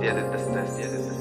يا دي الدستاس يا دي الدستاس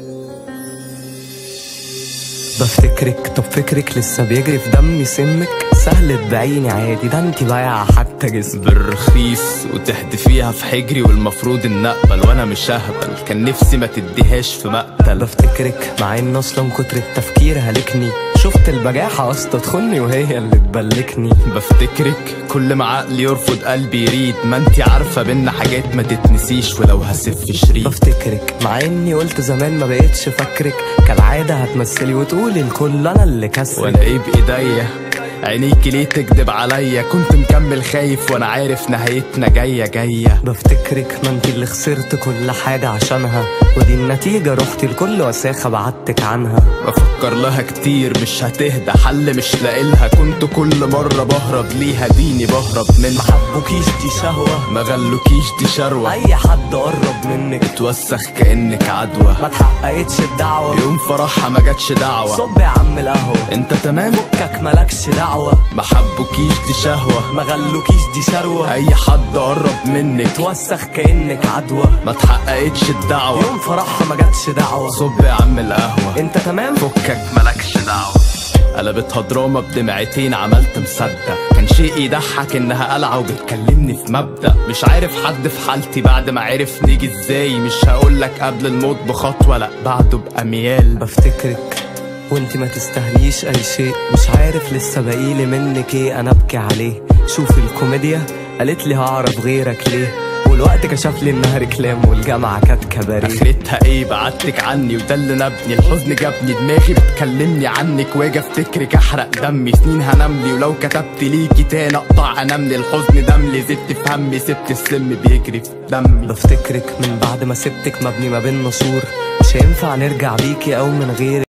بفتكرك طب فكرك لسه بيجري في دمي سمك سهل تبعيني عادي ده انت بايعة حتى جسمي بالرخيص وتحدفيها في حجري والمفروض ان اقبل وانا مش اهبل كان نفسي ما تديهاش في مقتل بفتكرك مع ان اصلا كتر التفكير هلكني شفت البجاحة اصلا تدخلني وهي اللي تبلكني بفتكرك كل ما عقلي يرفض قلبي يريد ما انتي عارفة بينا حاجات ما تتنسيش ولو هسف شريط بفتكرك مع اني قلت زمان ما بقتش فاكرك كالعادة هتمثلي وتقولي الكل انا اللي كسرك وانا ايه بايديا عينيكي ليه تكدب عليا كنت مكمل خايف وانا عارف نهايتنا جاية جاية بفتكرك ما انت اللي خسرت كل حاجة عشانها ودي النتيجة رحتي لكل وساخة بعدتك عنها بفكر لها كتير مش هتهدى حل مش لاقيلها كنت كل مرة بهرب ليها ديني بهرب منها محبوكيش دي شهوة ما غلوكيش دي شروة اي حد قرب منك توسخ كأنك عدوى ما تحققتش الدعوة يوم فرحها ما جاتش دعوة صب يا عم القهوة انت تمام فكك ملكش دعوة ما حبوكيش دي شهوة ما غلوكيش دي شروة اي حد قرب منك توسخ كأنك عدوى ما تحققتش الدعوة يوم فرحها ما جاتش دعوة صب يا عم القهوة انت تمام فكك ملكش دعوة قلبتها دراما بدمعتين عملت مصدق كان شيء يضحك انها قلعة وبتكلمني في مبدأ مش عارف حد في حالتي بعد ما عرف نيجي ازاي مش هقولك قبل الموت بخطوة لا بعده بأميال بفتكرك وانت ما تستاهليش اي شيء مش عارف لسه بقيلي منك ايه انا ابكي عليه شوف الكوميديا قالت لي هعرف غيرك ليه والوقت كشف لي انها ركلام والجامعه كانت كباريه اخرتها ايه بعدتك عني وده اللي نبني الحزن جابني دماغي بتكلمني عنك واجي افتكرك احرق دمي سنين هنملي ولو كتبت ليكي تاني اقطع اناملي الحزن دملي زدت في همي سبت السم بيجري في دمي بفتكرك من بعد ما سبتك مبني ما بين نسور مش هينفع نرجع بيكي او من غيرك